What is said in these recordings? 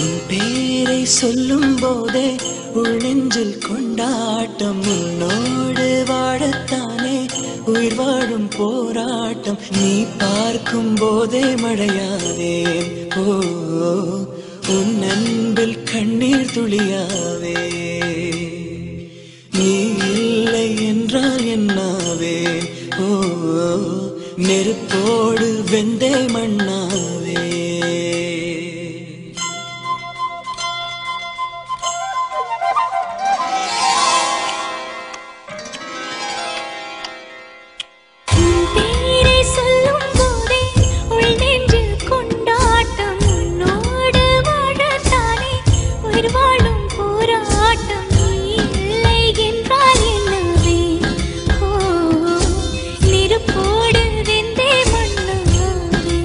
உன் பேரை சொல்லும் போதே உள் நெஞ்சில் கொண்டாட்டம் உன்னோடு வாழத்தானே உயிர் வாழும் போராட்டம் நீ பார்க்கும் போதே மழையாவேன் ஓ உன் அன்பில் கண்ணீர் துளியாவே நீ இல்லை என்றால் என்னாவேன் ஓ நெருப்போடு வெந்தே மண்ணாவே உன் பேரை சொல்லும் போதே உள் நெஞ்சில் கொண்டாட்டம் உன்னோடு வாழத்தானே உயிர் வாழும் போராட்டம் நீ இல்லை என்றால் என்னவே ஓ நெருப்போடு வெந்தே மண்ணாவே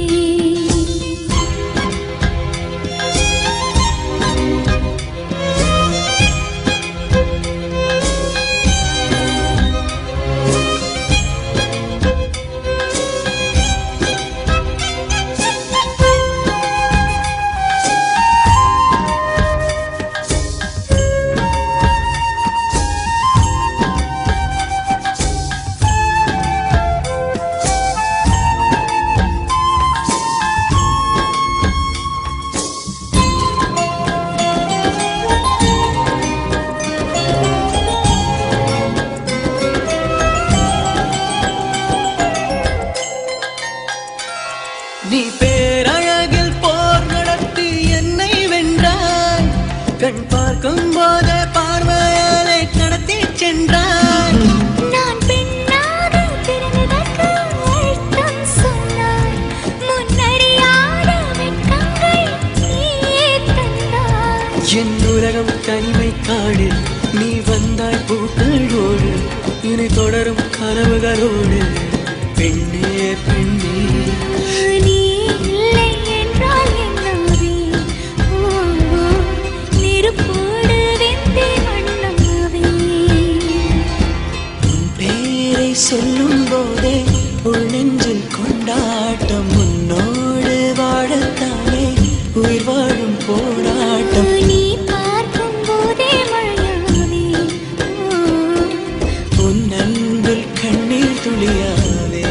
நீ பேரழகில் போர் நடத்தி என்னை வென்றாய் கண் பார்க்கும் போதே பார்வையாலே கடத்தி சென்றாய் நான் பெண்ணாக பிறந்ததற்கு அர்த்தம் சொன்னாய் முன்னறியாத வெட்கங்கள் நீயே தந்தாய் என் உலகம் தனிமை காடு நீ வந்தாய் பூக்களோடு இனி தொடரும் கனவுகளோடு பெண்ணே பெண்ணே நீ இல்லை என்றால் என்னவே ஓ நெருப்போடு வெந்தே மண்ணாவே உன் பேரை சொல்லும் போதே உள் நெஞ்சில் கொண்டாட்டம் உன்னோடு வாழத்தானே உயிர் வாழும் போராட்டம் நீ பார்க்கும் போதே மழையாவே ஓ உன் அன்பில் கண்ணீர் துளியாவே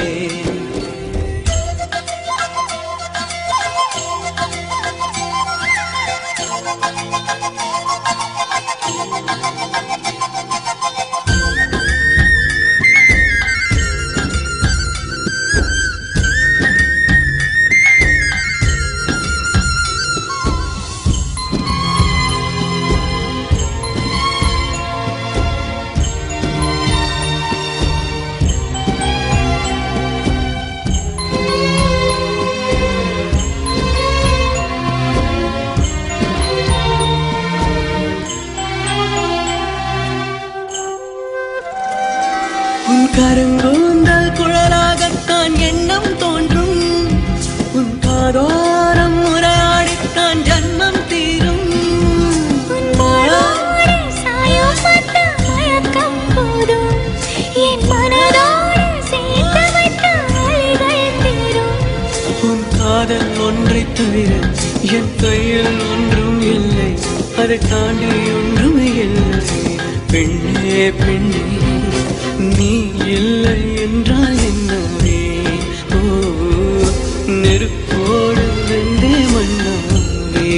உன் கருங்கூந்தல் குழலாகத்தான் எண்ணம் தோன்றும் உன் காதோரம் முறையாடித்தான் ஜன்மம் தீரும் உன் மாறோடு சாயம் பட்ட மயக்கம் போதும் என் மனதோடு சேர்த்து வைத்த அலைகள் தீரும் உன் காதல் ஒன்றை தவிர என் கையில் ஒன்றும் இல்லை அதை தாண்டி ஒன்றும் இல்லை பெண்ணே பெண்ணே நீ இல்லை என்றால் என்னவே ஓ நெருப்போடு வெந்தே மண்ணாவே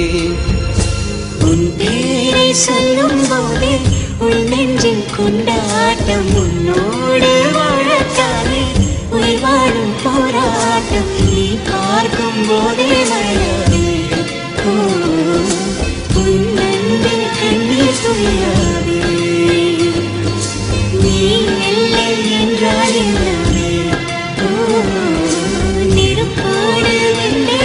உன் பேரை சொல்லும் போதே உன் நெஞ்சில் கொண்டாட்டம் உன்னோடு வாழத்தானே உயிர் வாழும் போராட்டம் நீ பார்க்கும் போதே மழையாவே ஓ, உன் அன்பில் கண்ணீர் துளியாவே நீ இல்லை என்றால் என்னவே ஓ நெருப்போடு வெந்தே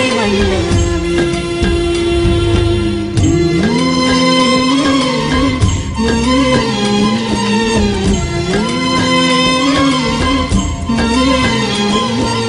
மண்ணாவே